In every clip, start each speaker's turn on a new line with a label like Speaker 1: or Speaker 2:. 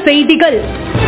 Speaker 1: செய்திகள்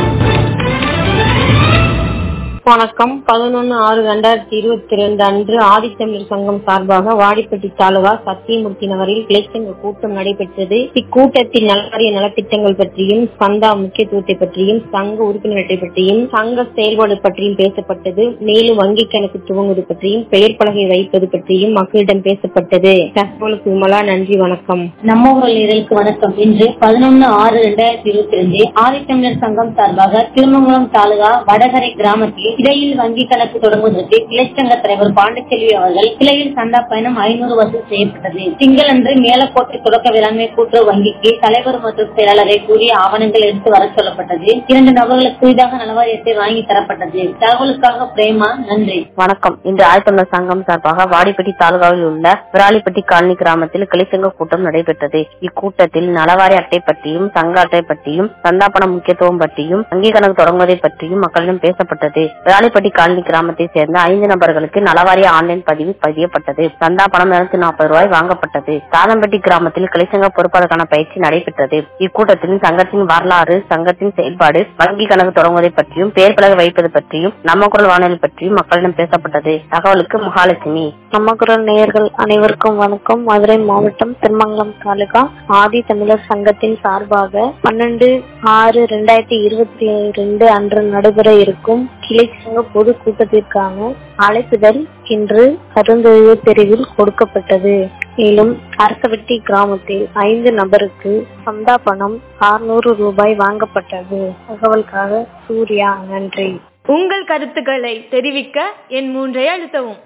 Speaker 2: வணக்கம் பதினொன்னு ஆறு ரெண்டாயிரத்தி இருபத்தி ரெண்டு அன்று ஆதித்தமிழர் சங்கம் சார்பாக வாடிப்பட்டி தாலுகா சத்தியமூர்த்தி நகரில் கிளைச்சங்க கூட்டம் நடைபெற்றது இக்கூட்டத்தில் நலவாரிய நலத்திட்டங்கள் பற்றியும் சந்தா முக்கியத்துவத்தை பற்றியும் சங்க உறுப்பினர்களை பற்றியும் சங்க செயல்பாடு பற்றியும் பேசப்பட்டது மேலும் வங்கி கணக்கு துவங்குவது பற்றியும் பெயர் பலகை வைப்பது பற்றியும் மக்களிடம் பேசப்பட்டது தகவலுக்கு விமலா நன்றி வணக்கம்
Speaker 3: நம்ம ஊரல் இதழுக்கு வணக்கம் இன்று பதினொன்னு ஆறு இரண்டாயிரத்தி இருபத்தி ரெண்டு ஆதித்தமிழர் சங்கம் சார்பாக திருமங்கலம் தாலுகா வடகரை கிராமத்தில் கிளையில் வங்கி கணக்கு தொடங்குவதற்கு கிளைச்சங்க தலைவர் பாண்டிச்செல்வி அவர்கள் கிளையில் சந்தா பயணம் ஐநூறு வசூல் செய்யப்பட்டது திங்களன்று மேலக்கோட்டை தொடக்க வேளாண்மை கூட்டுறவு வங்கிக்கு தலைவர் மற்றும் செயலாளரை கூறிய ஆவணங்கள் எடுத்து வர சொல்லப்பட்டது இரண்டு நபர்களுக்கு புதிதாக நலவாரியத்தை வாங்கி தரப்பட்டது தகவலுக்காக பிரேமா நன்றி
Speaker 4: வணக்கம் இன்று ஆழ்த்தமிழர் சங்கம் சார்பாக வாடிப்பட்டி தாலுகாவில் உள்ள விராலிப்பட்டி காலனி கிராமத்தில் கிளைச்சங்க கூட்டம் நடைபெற்றது இக்கூட்டத்தில் நலவாரி அட்டை பற்றியும் சங்க அட்டை பற்றியும் சந்தாபன முக்கியத்துவம் பற்றியும் வங்கி கணக்கு தொடங்குவதை பற்றியும் மக்களிடம் பேசப்பட்டது விராலிப்பட்டி காலனி கிராமத்தை சேர்ந்த ஐந்து நபர்களுக்கு நலவாரிய ஆன்லைன் பதிவு பதியப்பட்டது சந்தா பணம் இருநூத்தி நாற்பது ரூபாய் வாங்கப்பட்டது சாதம்பட்டி கிராமத்தில் கிளைச்சங்க பொறுப்பாளருக்கான பயிற்சி நடைபெற்றது இக்கூட்டத்தில் சங்கத்தின் வரலாறு சங்கத்தின் செயல்பாடு வங்கி கணக்கு தொடங்குவதை பற்றியும் பெயர் பலகை வைப்பது பற்றியும் நம்ம குரல் வானொலி பற்றியும் மக்களிடம் பேசப்பட்டது தகவலுக்கு மகாலட்சுமி
Speaker 2: நம்ம குரல் நேயர்கள் அனைவருக்கும் வணக்கம் மதுரை மாவட்டம் திருமங்கலம் தாலுகா ஆதி தமிழர் சங்கத்தின் சார்பாக பன்னெண்டு ஆறு ரெண்டாயிரத்தி இருபத்தி ரெண்டு அன்று நடைபெற இருக்கும் கிளை சங்க பொது கூட்டத்திற்கான அழைப்புதல் இன்று கருந்தொழிவு பிரிவில் கொடுக்கப்பட்டது மேலும் அரசவெட்டி கிராமத்தில் ஐந்து நபருக்கு சந்தா பணம் அறுநூறு ரூபாய் வாங்கப்பட்டது தகவலுக்காக சூர்யா நன்றி
Speaker 1: உங்கள் கருத்துக்களை தெரிவிக்க என் மூன்றை அழுத்தவும்